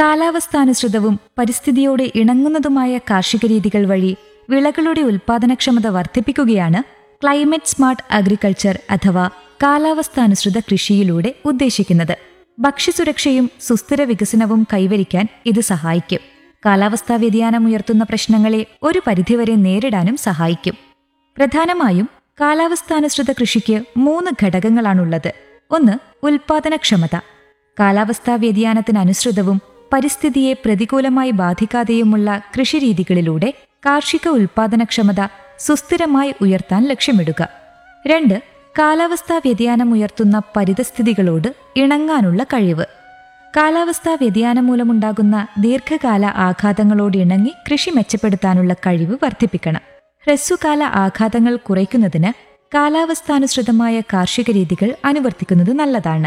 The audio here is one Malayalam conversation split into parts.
കാലാവസ്ഥാനുസൃതവും പരിസ്ഥിതിയോട് ഇണങ്ങുന്നതുമായ കാർഷിക രീതികൾ വഴി വിളകളുടെ ഉൽപാദനക്ഷമത വർദ്ധിപ്പിക്കുകയാണ് ക്ലൈമറ്റ് സ്മാർട്ട് അഗ്രികൾച്ചർ അഥവാ കാലാവസ്ഥാനുസൃത കൃഷിയിലൂടെ ഉദ്ദേശിക്കുന്നത് ഭക്ഷ്യസുരക്ഷയും സുസ്ഥിര വികസനവും കൈവരിക്കാൻ ഇത് സഹായിക്കും കാലാവസ്ഥാ വ്യതിയാനം ഉയർത്തുന്ന പ്രശ്നങ്ങളെ ഒരു പരിധിവരെ നേരിടാനും സഹായിക്കും പ്രധാനമായും കാലാവസ്ഥാനുസൃത കൃഷിക്ക് മൂന്ന് ഘടകങ്ങളാണുള്ളത് ഒന്ന് ഉൽപാദനക്ഷമത കാലാവസ്ഥാ വ്യതിയാനത്തിനനുസൃതവും പരിസ്ഥിതിയെ പ്രതികൂലമായി ബാധിക്കാതെയുമുള്ള കൃഷിരീതികളിലൂടെ കാർഷിക ഉൽപാദനക്ഷമത സുസ്ഥിരമായി ഉയർത്താൻ ലക്ഷ്യമിടുക രണ്ട് കാലാവസ്ഥാ വ്യതിയാനം ഉയർത്തുന്ന പരിതസ്ഥിതികളോട് ഇണങ്ങാനുള്ള കഴിവ് കാലാവസ്ഥാ വ്യതിയാനം മൂലമുണ്ടാകുന്ന ദീർഘകാല ആഘാതങ്ങളോട് ഇണങ്ങി കൃഷി മെച്ചപ്പെടുത്താനുള്ള കഴിവ് വർദ്ധിപ്പിക്കണം ഹ്രസ്വകാല ആഘാതങ്ങൾ കുറയ്ക്കുന്നതിന് കാലാവസ്ഥാനുസൃതമായ കാർഷിക രീതികൾ അനുവർത്തിക്കുന്നത് നല്ലതാണ്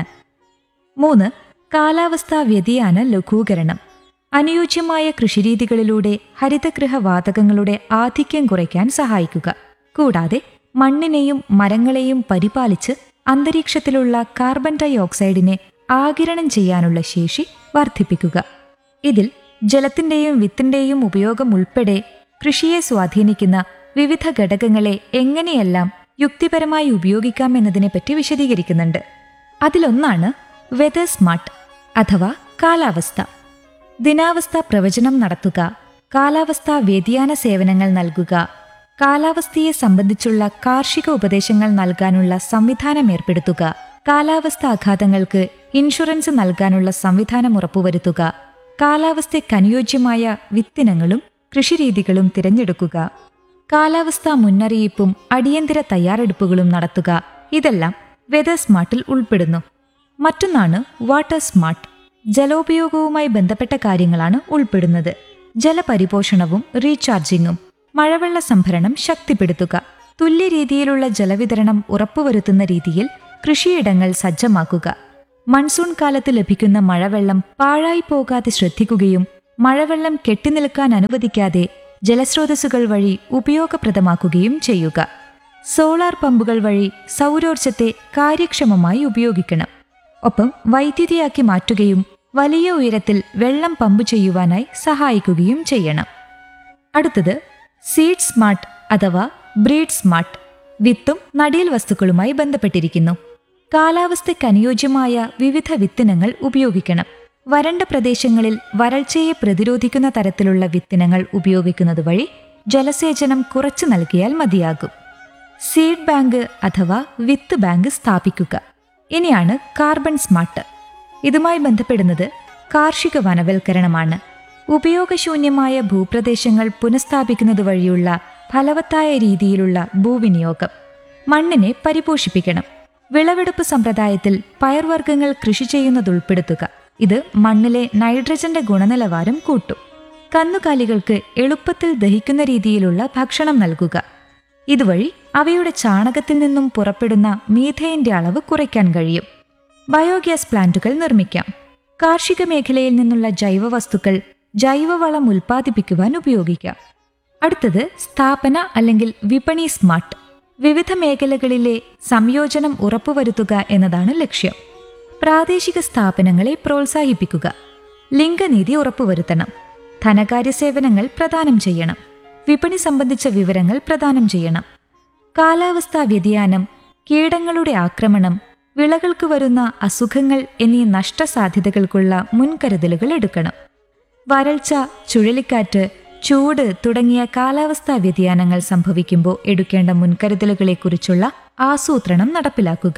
മൂന്ന് കാലാവസ്ഥാ വ്യതിയാന ലഘൂകരണം അനുയോജ്യമായ കൃഷിരീതികളിലൂടെ ഹരിതഗൃഹ വാതകങ്ങളുടെ ആധിക്യം കുറയ്ക്കാൻ സഹായിക്കുക കൂടാതെ മണ്ണിനെയും മരങ്ങളെയും പരിപാലിച്ച് അന്തരീക്ഷത്തിലുള്ള കാർബൺ ഡൈ ഓക്സൈഡിനെ ആകിരണം ചെയ്യാനുള്ള ശേഷി വർദ്ധിപ്പിക്കുക ഇതിൽ ജലത്തിന്റെയും വിത്തിന്റെയും ഉപയോഗം ഉൾപ്പെടെ കൃഷിയെ സ്വാധീനിക്കുന്ന വിവിധ ഘടകങ്ങളെ എങ്ങനെയെല്ലാം യുക്തിപരമായി ഉപയോഗിക്കാം എന്നതിനെപ്പറ്റി വിശദീകരിക്കുന്നുണ്ട് അതിലൊന്നാണ് വെതർ സ്മാർട്ട് അഥവാ കാലാവസ്ഥ ദിനാവസ്ഥ പ്രവചനം നടത്തുക കാലാവസ്ഥാ വ്യതിയാന സേവനങ്ങൾ നൽകുക കാലാവസ്ഥയെ സംബന്ധിച്ചുള്ള കാർഷിക ഉപദേശങ്ങൾ നൽകാനുള്ള സംവിധാനം ഏർപ്പെടുത്തുക കാലാവസ്ഥ ആഘാതങ്ങൾക്ക് ഇൻഷുറൻസ് നൽകാനുള്ള സംവിധാനം ഉറപ്പുവരുത്തുക കാലാവസ്ഥയ്ക്ക് അനുയോജ്യമായ വിത്തിനങ്ങളും കൃഷിരീതികളും തിരഞ്ഞെടുക്കുക കാലാവസ്ഥാ മുന്നറിയിപ്പും അടിയന്തര തയ്യാറെടുപ്പുകളും നടത്തുക ഇതെല്ലാം വെതർ സ്മാർട്ടിൽ ഉൾപ്പെടുന്നു മറ്റൊന്നാണ് വാട്ടർ സ്മാർട്ട് ജലോപയോഗവുമായി ബന്ധപ്പെട്ട കാര്യങ്ങളാണ് ഉൾപ്പെടുന്നത് ജലപരിപോഷണവും റീചാർജിങ്ങും മഴവെള്ള സംഭരണം ശക്തിപ്പെടുത്തുക തുല്യ രീതിയിലുള്ള ജലവിതരണം ഉറപ്പുവരുത്തുന്ന രീതിയിൽ കൃഷിയിടങ്ങൾ സജ്ജമാക്കുക മൺസൂൺ കാലത്ത് ലഭിക്കുന്ന മഴവെള്ളം പാഴായി പോകാതെ ശ്രദ്ധിക്കുകയും മഴവെള്ളം കെട്ടിനിൽക്കാൻ അനുവദിക്കാതെ ജലസ്രോതസ്സുകൾ വഴി ഉപയോഗപ്രദമാക്കുകയും ചെയ്യുക സോളാർ പമ്പുകൾ വഴി സൗരോർജ്ജത്തെ കാര്യക്ഷമമായി ഉപയോഗിക്കണം ഒപ്പം വൈദ്യുതിയാക്കി മാറ്റുകയും വലിയ ഉയരത്തിൽ വെള്ളം പമ്പ് ചെയ്യുവാനായി സഹായിക്കുകയും ചെയ്യണം അടുത്തത് സീഡ് സ്മാർട്ട് അഥവാ ബ്രീഡ് സ്മാർട്ട് വിത്തും നടീൽ വസ്തുക്കളുമായി ബന്ധപ്പെട്ടിരിക്കുന്നു കാലാവസ്ഥയ്ക്ക് അനുയോജ്യമായ വിവിധ വിത്തിനങ്ങൾ ഉപയോഗിക്കണം വരണ്ട പ്രദേശങ്ങളിൽ വരൾച്ചയെ പ്രതിരോധിക്കുന്ന തരത്തിലുള്ള വിത്തിനങ്ങൾ ഉപയോഗിക്കുന്നത് വഴി ജലസേചനം കുറച്ചു നൽകിയാൽ മതിയാകും സീഡ് ബാങ്ക് അഥവാ വിത്ത് ബാങ്ക് സ്ഥാപിക്കുക ഇനിയാണ് കാർബൺ സ്മാർട്ട് ഇതുമായി ബന്ധപ്പെടുന്നത് കാർഷിക വനവൽക്കരണമാണ് ഉപയോഗശൂന്യമായ ഭൂപ്രദേശങ്ങൾ പുനഃസ്ഥാപിക്കുന്നത് വഴിയുള്ള ഫലവത്തായ രീതിയിലുള്ള ഭൂവിനിയോഗം മണ്ണിനെ പരിപോഷിപ്പിക്കണം വിളവെടുപ്പ് സമ്പ്രദായത്തിൽ പയർവർഗ്ഗങ്ങൾ കൃഷി ചെയ്യുന്നതുൾപ്പെടുത്തുക ഇത് മണ്ണിലെ നൈട്രജന്റെ ഗുണനിലവാരം കൂട്ടും കന്നുകാലികൾക്ക് എളുപ്പത്തിൽ ദഹിക്കുന്ന രീതിയിലുള്ള ഭക്ഷണം നൽകുക ഇതുവഴി അവയുടെ ചാണകത്തിൽ നിന്നും പുറപ്പെടുന്ന മീഥേന്റെ അളവ് കുറയ്ക്കാൻ കഴിയും ബയോഗ്യാസ് പ്ലാന്റുകൾ നിർമ്മിക്കാം കാർഷിക മേഖലയിൽ നിന്നുള്ള ജൈവവസ്തുക്കൾ ജൈവവളം ഉൽപ്പാദിപ്പിക്കുവാൻ ഉപയോഗിക്കാം അടുത്തത് സ്ഥാപന അല്ലെങ്കിൽ വിപണി സ്മാർട്ട് വിവിധ മേഖലകളിലെ സംയോജനം ഉറപ്പുവരുത്തുക എന്നതാണ് ലക്ഷ്യം പ്രാദേശിക സ്ഥാപനങ്ങളെ പ്രോത്സാഹിപ്പിക്കുക ലിംഗനീതി ഉറപ്പുവരുത്തണം ധനകാര്യ സേവനങ്ങൾ പ്രദാനം ചെയ്യണം വിപണി സംബന്ധിച്ച വിവരങ്ങൾ പ്രദാനം ചെയ്യണം കാലാവസ്ഥാ വ്യതിയാനം കീടങ്ങളുടെ ആക്രമണം വിളകൾക്ക് വരുന്ന അസുഖങ്ങൾ എന്നീ നഷ്ടസാധ്യതകൾക്കുള്ള മുൻകരുതലുകൾ എടുക്കണം വരൾച്ച ചുഴലിക്കാറ്റ് ചൂട് തുടങ്ങിയ കാലാവസ്ഥാ വ്യതിയാനങ്ങൾ സംഭവിക്കുമ്പോൾ എടുക്കേണ്ട മുൻകരുതലുകളെക്കുറിച്ചുള്ള ആസൂത്രണം നടപ്പിലാക്കുക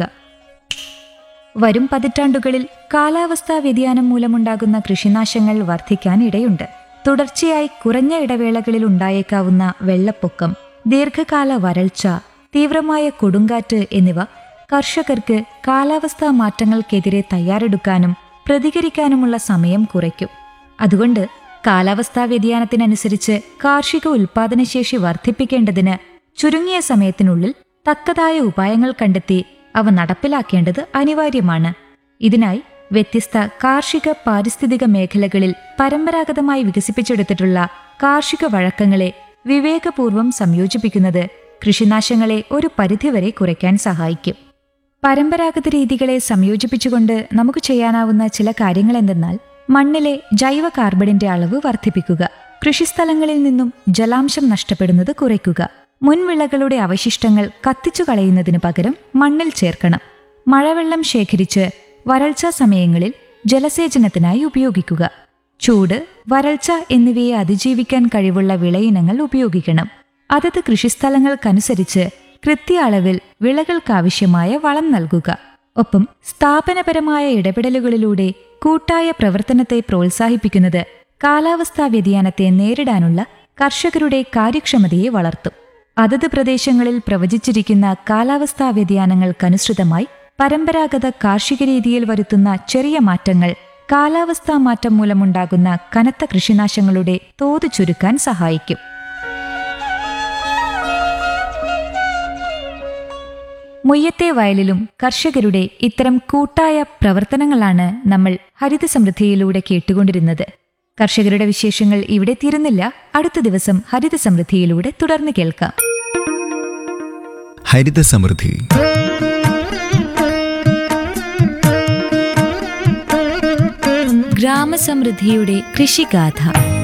വരും പതിറ്റാണ്ടുകളിൽ കാലാവസ്ഥാ വ്യതിയാനം മൂലമുണ്ടാകുന്ന കൃഷിനാശങ്ങൾ വർദ്ധിക്കാൻ ഇടയുണ്ട് തുടർച്ചയായി കുറഞ്ഞ ഇടവേളകളിൽ ഉണ്ടായേക്കാവുന്ന വെള്ളപ്പൊക്കം ദീർഘകാല വരൾച്ച തീവ്രമായ കൊടുങ്കാറ്റ് എന്നിവ കർഷകർക്ക് കാലാവസ്ഥാ മാറ്റങ്ങൾക്കെതിരെ തയ്യാറെടുക്കാനും പ്രതികരിക്കാനുമുള്ള സമയം കുറയ്ക്കും അതുകൊണ്ട് കാലാവസ്ഥാ വ്യതിയാനത്തിനനുസരിച്ച് കാർഷിക ഉൽപാദനശേഷി വർദ്ധിപ്പിക്കേണ്ടതിന് ചുരുങ്ങിയ സമയത്തിനുള്ളിൽ തക്കതായ ഉപായങ്ങൾ കണ്ടെത്തി അവ നടപ്പിലാക്കേണ്ടത് അനിവാര്യമാണ് ഇതിനായി വ്യത്യസ്ത കാർഷിക പാരിസ്ഥിതിക മേഖലകളിൽ പരമ്പരാഗതമായി വികസിപ്പിച്ചെടുത്തിട്ടുള്ള കാർഷിക വഴക്കങ്ങളെ വിവേകപൂർവം സംയോജിപ്പിക്കുന്നത് കൃഷിനാശങ്ങളെ ഒരു പരിധിവരെ കുറയ്ക്കാൻ സഹായിക്കും പരമ്പരാഗത രീതികളെ സംയോജിപ്പിച്ചുകൊണ്ട് നമുക്ക് ചെയ്യാനാവുന്ന ചില കാര്യങ്ങൾ എന്തെന്നാൽ മണ്ണിലെ ജൈവ കാർബണിന്റെ അളവ് വർദ്ധിപ്പിക്കുക കൃഷിസ്ഥലങ്ങളിൽ നിന്നും ജലാംശം നഷ്ടപ്പെടുന്നത് കുറയ്ക്കുക മുൻവിളകളുടെ അവശിഷ്ടങ്ങൾ കത്തിച്ചു കളയുന്നതിനു പകരം മണ്ണിൽ ചേർക്കണം മഴവെള്ളം ശേഖരിച്ച് വരൾച്ചാ സമയങ്ങളിൽ ജലസേചനത്തിനായി ഉപയോഗിക്കുക ചൂട് വരൾച്ച എന്നിവയെ അതിജീവിക്കാൻ കഴിവുള്ള വിളയിനങ്ങൾ ഉപയോഗിക്കണം അതത് കൃഷിസ്ഥലങ്ങൾക്കനുസരിച്ച് കൃത്യ അളവിൽ വിളകൾക്കാവശ്യമായ വളം നൽകുക ഒപ്പം സ്ഥാപനപരമായ ഇടപെടലുകളിലൂടെ കൂട്ടായ പ്രവർത്തനത്തെ പ്രോത്സാഹിപ്പിക്കുന്നത് കാലാവസ്ഥാ വ്യതിയാനത്തെ നേരിടാനുള്ള കർഷകരുടെ കാര്യക്ഷമതയെ വളർത്തും അതത് പ്രദേശങ്ങളിൽ പ്രവചിച്ചിരിക്കുന്ന കാലാവസ്ഥാ വ്യതിയാനങ്ങൾക്കനുസൃതമായി പരമ്പരാഗത കാർഷിക രീതിയിൽ വരുത്തുന്ന ചെറിയ മാറ്റങ്ങൾ കാലാവസ്ഥാ മാറ്റം മൂലമുണ്ടാകുന്ന കനത്ത കൃഷിനാശങ്ങളുടെ തോത് ചുരുക്കാൻ സഹായിക്കും മുയ്യത്തെ വയലിലും കർഷകരുടെ ഇത്തരം കൂട്ടായ പ്രവർത്തനങ്ങളാണ് നമ്മൾ ഹരിത സമൃദ്ധിയിലൂടെ കേട്ടുകൊണ്ടിരുന്നത് കർഷകരുടെ വിശേഷങ്ങൾ ഇവിടെ തീരുന്നില്ല അടുത്ത ദിവസം ഹരിത സമൃദ്ധിയിലൂടെ തുടർന്ന് കേൾക്കാം ഹരിത സമൃദ്ധി ഗ്രാമസമൃദ്ധിയുടെ കൃഷിഗാഥ